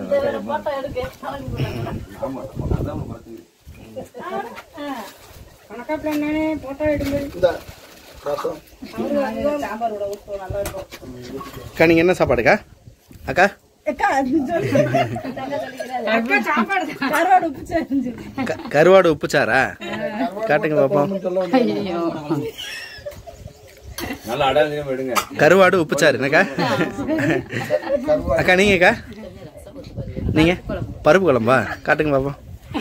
ஆமா அதான் பிரச்சனை கணக்காப்பில் நானே போட்டோ எடுங்க இந்த ரசம் அக்கா நீங்கள் என்ன சாப்பாடுக்கா அக்கா அக்கா அப்படின்னு சொல்லி அக்கா சாப்பாடு கருவாடு உப்பு செஞ்சு க- கருவாடு உப்புச்சாரா காட்டுங்க பார்ப்போம் நல்லா அடையாளம் எடுங்க கருவாடு உப்புச்சாரு என்னக்கா அக்கா நீங்கக்கா நீங்க பருப்பு குழம்பா காட்டுங்க பாப்போம்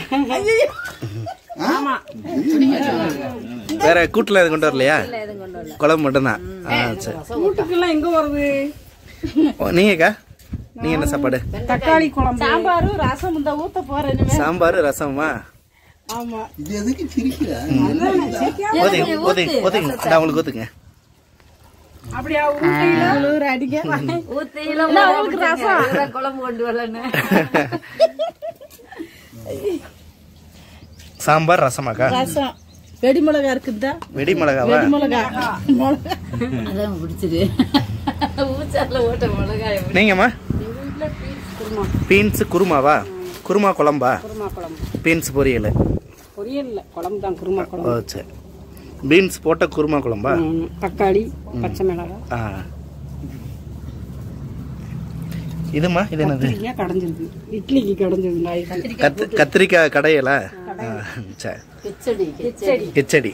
வேற கூட்டுல எதுவும் கொண்டு வரலையா குழம்பு மட்டும்தான் ஆ சரி வீட்டுக்கெல்லாம் எங்க வருது ஓ, நீங்கக்கா நீங்க என்ன சாப்பாடு தக்காளி குழம்பு சாம்பார் ரசம் இந்த ஊத்த போறேன் சாம்பார் ரசமா ஆமா இது எதுக்கு சிரிக்கிற ஓதுங்க ஓதுங்க ஓதுங்க நான் உங்களுக்கு ஊத்துங்க அப்படியா ஊட்டையில அடிக்க ஊத்தியில அவங்களுக்கு ரசம் குழம்பு கொண்டு வரலன்னு சாம்பார் ரசமாக்கா ரசம் வெடி மிளகா இருக்குதா வெடி மிளகாவா வெடி மிளகா மிளகா அதான் பிடிச்சது ஊச்சால ஓட்ட மிளகாய் நீங்கம்மா பீன்ஸ் குருமாவா குருமா குழம்பா குருமா குழம்பு பீன்ஸ் பொரியல் பொரியல் இல்ல குழம்பு தான் குருமா ஓ குழம்பு சரி பீன்ஸ் போட்ட குருமா குழம்பா ம், தக்காளி பச்சை மிளகாய் ஆ இதுமா இது என்னது கத்திரிக்காய் கடைஞ்சிருக்கு இட்லிக்கு கடைஞ்சிருக்கு நாய் கத் கத்திரிக்காய் கடையலா ஆ, சரி கிச்சடி கிச்சடி கிச்சடி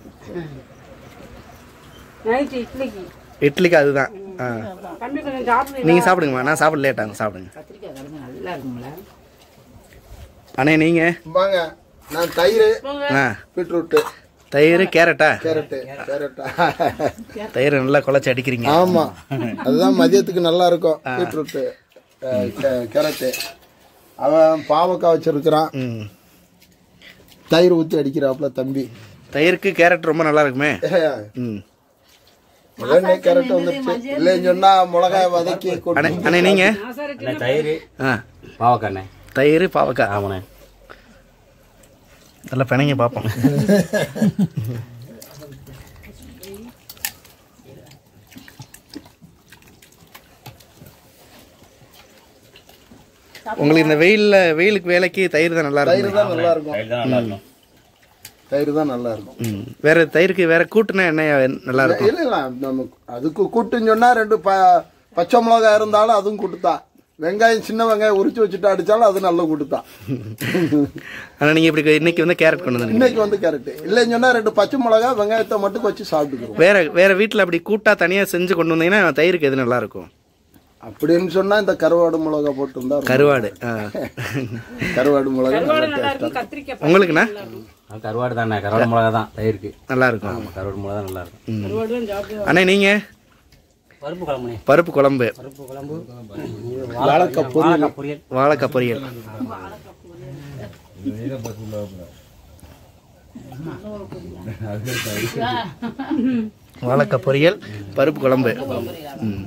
நைட்டு இட்லிக்கு இட்லிக்கு அதுதான் ஆ தம்பி கொஞ்சம் சாப்பிடுங்க நீங்கள் சாப்பிடுங்கம்மா நான் சாப்பிட லேட்டாங்க சாப்பிடுங்க கத்திரிக்காய் கிழங்கு நல்லா இருக்குங்களா அண்ணே நீங்க வாங்க நான் தயிர் ஆ பீட்ரூட்டு தயிர் கேரட்டா கேரட்டு கேரட்டா தயிர் நல்லா குழச்சி அடிக்கிறீங்க ஆமா அதுதான் மதியத்துக்கு நல்லா இருக்கும் பீட்ரூட்டு அஹ், கே- கேரட்டு அவன் பாவக்காய் வச்சிருக்கிறான் ம் தயிர் ஊற்றி அடிக்கிறாப்புல தம்பி தயிருக்கு கேரட் ரொம்ப நல்லா இருக்குமே ம் உடனே கேரட் வந்துருச்சு இல்லைன்னு சொன்னா மிளகாய் வதக்கி கொண்டு அண்ணே அண்ணே நீங்க தயிர் ஆ பாவக்காண்ணே தயிர் பாவக்காய் ஆமாண்ணே நல்லா பிணைங்க பார்ப்போம் உங்களுக்கு இந்த வெயில்ல வெயிலுக்கு வேலைக்கு தயிர் தான் நல்லா தயிர் இருக்கும் தான் நல்லா இருக்கும் தயிர் தான் நல்லா இருக்கும் தயிர் தான் நல்லா இருக்கும் ம். வேற தயிருக்கு வேற கூட்டுனா என்ன நல்லா இருக்கும் இல்ல இல்ல நமக்கு அதுக்கு கூட்டுன்னு சொன்னா ரெண்டு ப பச்சை மிளகாய் இருந்தாலும் அதுவும் கூட்டுதான் வெங்காயம் சின்ன வெங்காயம் உரிச்சு வச்சுட்டு அடிச்சாலும் அது நல்ல கூட்டுதான் ஆனா நீங்க இப்படி இன்னைக்கு வந்து கேரட் கொண்டு வந்தீங்க இன்னைக்கு வந்து கேரட் இல்லைன்னு சொன்னா ரெண்டு பச்சை மிளகாய் வெங்காயத்தை மட்டும் வச்சு சாப்பிட்டுக்கிறோம் வேற வேற வீட்ல அப்படி கூட்டா தனியா செஞ்சு கொண்டு வந்தீங்கன்னா தயிருக்கு எது நல்லா இருக்கும் அப்படின்னு சொன்னா இந்த கருவாடு மிளகாய் போட்டிருந்தா ரொம்ப- கருவாடு ஆ. கருவாடு மிளகாய் நல்லா நல்லா taste இருக்கும் கத்திரிக்காய் உங்களுக்குண்ணா அது கருவாடு தானே கருவாடு மிளகா தான் தயிருக்கு நல்லா இருக்கும் ஆமா கருவாடு மிளகா தான் நல்லா இருக்கும் கருவாடு தான் சாப்பிடுவோம் அண்ணே நீங்க பருப்பு குழம்புனே பருப்பு குழம்பு பருப்பு குழம்பு வாழைக்காய் பொரியல் பொரியல் வாழைக்காய் பொரியல் வாழைக்காய் பொரியல் பருப்பு குழம்பு ம்.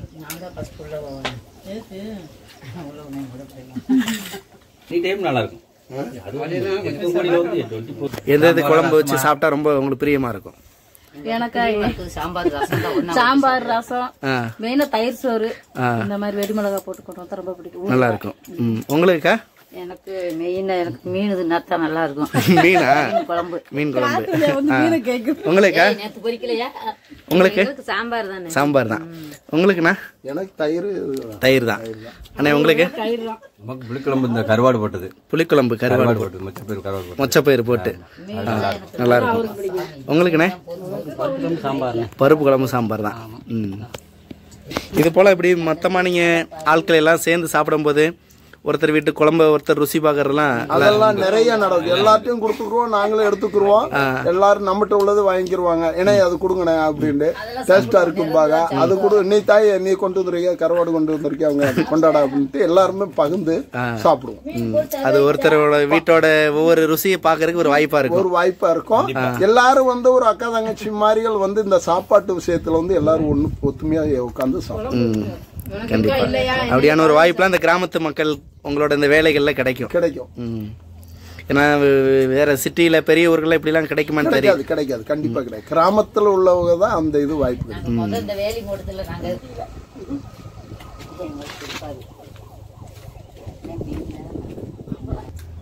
நீ டைம் நல்லா இருக்கும் அது வந்து கொஞ்சம் கோடியில வந்து டுவெண்ட்டி ஃபோர் எந்த எது குழம்பு வச்சு சாப்பிட்டா ரொம்ப உங்களுக்கு பிரியமா இருக்கும் எனக்கு சாம்பார் ரசம் தான் ஒண்ணா சாம்பார் ரசம் ஆ மெயினா தயிர் சோறு ஆ இந்த மாதிரி வெடி மிளகா போட்டு கொண்டு வந்தா ரொம்ப பிடிக்கும் நல்லா இருக்கும் ம் உங்களுக்கா எனக்கு மெயின் எனக்கு மீன் இது நத்தா நல்லா இருக்கும் மீனா மீன் குழம்பு மீன் குழம்பு வந்து மீனை கேட்கும் உங்களுக்கா நேத்து பொரிக்கலையா உங்களுக்கு எங்களுக்கு சாம்பார் தானே சாம்பார் தான் உங்களுக்குண்ணா எனக்கு தயிர் தயிர் தான் அண்ணே உங்களுக்கு தயிர் தான் நமக்கு புளிக்குழம்பு இந்த கருவாடு போட்டது புளிக்குழம்பு கருவாடு கருவாடு போட்டது மச்ச பேர் கருவாடு போட்டது மொச்சப்பயிறு போட்டு ஆ, நல்லா இருக்கும் உங்களுக்குண்ணே பருப்பு சாம்பார்ண்ணே பருப்பு குழம்பு சாம்பார் தான் ம் இது போல் இப்படி மொத்தமாக நீங்கள் ஆட்கள் எல்லாம் சேர்ந்து சாப்பிடும்போது ஒருத்தர் வீட்டு குழம்ப ஒருத்தர் ருசி பார்க்கறதுலாம் அதெல்லாம் நிறைய நடக்கும் எல்லாத்தையும் கொடுத்துக்குருவோம் நாங்களே எடுத்துக்கிருவோம் எல்லாரும் நம்மகிட்ட உள்ளது வாங்கிக்கிருவாங்க ஏன்னா அது கொடுங்கண்ணே அப்படின்ட்டு டேஸ்டா இருக்கும்பாங்க அது கொடு நீ தாய் நீ கொண்டு வந்திருக்க கருவாடு கொண்டு வந்திருக்க அவங்க அது கொண்டாட அப்படின்ட்டு எல்லாருமே பகிர்ந்து சாப்பிடுவோம் ம், அது ஒருத்தரோட வீட்டோட ஒவ்வொரு ருசியை பார்க்கறதுக்கு ஒரு வாய்ப்பாக இருக்கும் ஒரு வாய்ப்பா இருக்கும் எல்லாரும் வந்து ஒரு அக்கா தங்கச்சி மாதிரிகள் வந்து இந்த சாப்பாட்டு விஷயத்துல வந்து எல்லாரும் ஒண்ணு ஒத்துமையா உட்காந்து சாப்பிடும் ம் கண்டிப்பா அப்படியான ஒரு வாய்ப்புலாம் இந்த கிராமத்து மக்கள் உங்களோட இந்த வேலைகள்ல கிடைக்கும் கிடைக்கும் ம் ஏன்னா வே- வேற சிட்டியில பெரிய ஊர்கள்ல இப்படிலாம் கிடைக்குமான்னு தெரியும் கிடைக்காது கிடைக்காது கண்டிப்பா கிடையாது கிராமத்துல உள்ளவங்க தான் அந்த இது வாய்ப்பு கிடைக்கும் முதல்ல இந்த வேலி மூட்டத்துல நாங்க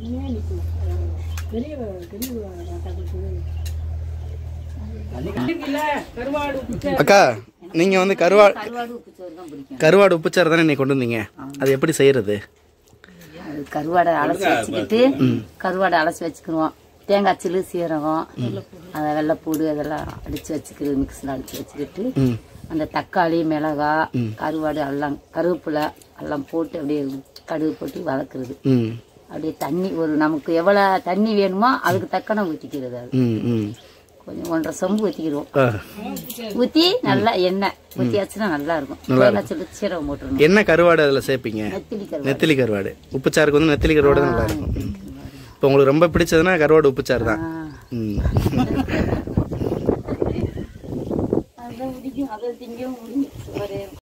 அக்கா நீங்க வந்து கருவா கருவாடு உப்பு சோறு தான் பிடிக்கும் கருவாடு உப்புச்சாறு தானே இன்னைக்கு கொண்டு வந்தீங்க அது எப்படி செய்யறது அது கருவாடை அலசி வச்சுக்கிட்டு கருவாடை அலசி வச்சுக்கிடுவோம் தேங்காய் சில்லு சீரகம் அதை வெள்ளைப்பூடு அதெல்லாம் அடிச்சு வச்சுக்கிறது மிக்ஸில் அடிச்சு வச்சுக்கிட்டு அந்த தக்காளி மிளகா கருவாடு எல்லாம் கருவேப்பிலை எல்லாம் போட்டு அப்படியே கடுகு போட்டு வதக்குறது ம் அப்படியே தண்ணி ஒரு நமக்கு எவ்வளோ தண்ணி வேணுமோ அதுக்கு தக்கன ஊற்றிக்கிறது அது ம் ம் கொஞ்சம் ஒன்றரை சொம்பு ஊற்றிக்கிடுவோம் ஆ. ஊற்றி நல்லா எண்ணெய் ஊற்றியாச்சுன்னா நல்லா இருக்கும் தேங்காய் சில்லு சீரகம் போட்டுருணும் என்ன கருவாடு அதில் சேர்ப்பீங்க நெத்திலி கருவாடு நெத்திலி கருவாடு உப்புச்சாருக்கு வந்து நெத்திலி கருவாடு தான் நல்லா இருக்கும் ம். இப்போ உங்களுக்கு ரொம்ப பிடிச்சதுன்னா கருவாடு உப்புச்சாறு தான் ம் அதை பிடிக்கும் அதை திங்கவும் முடியும்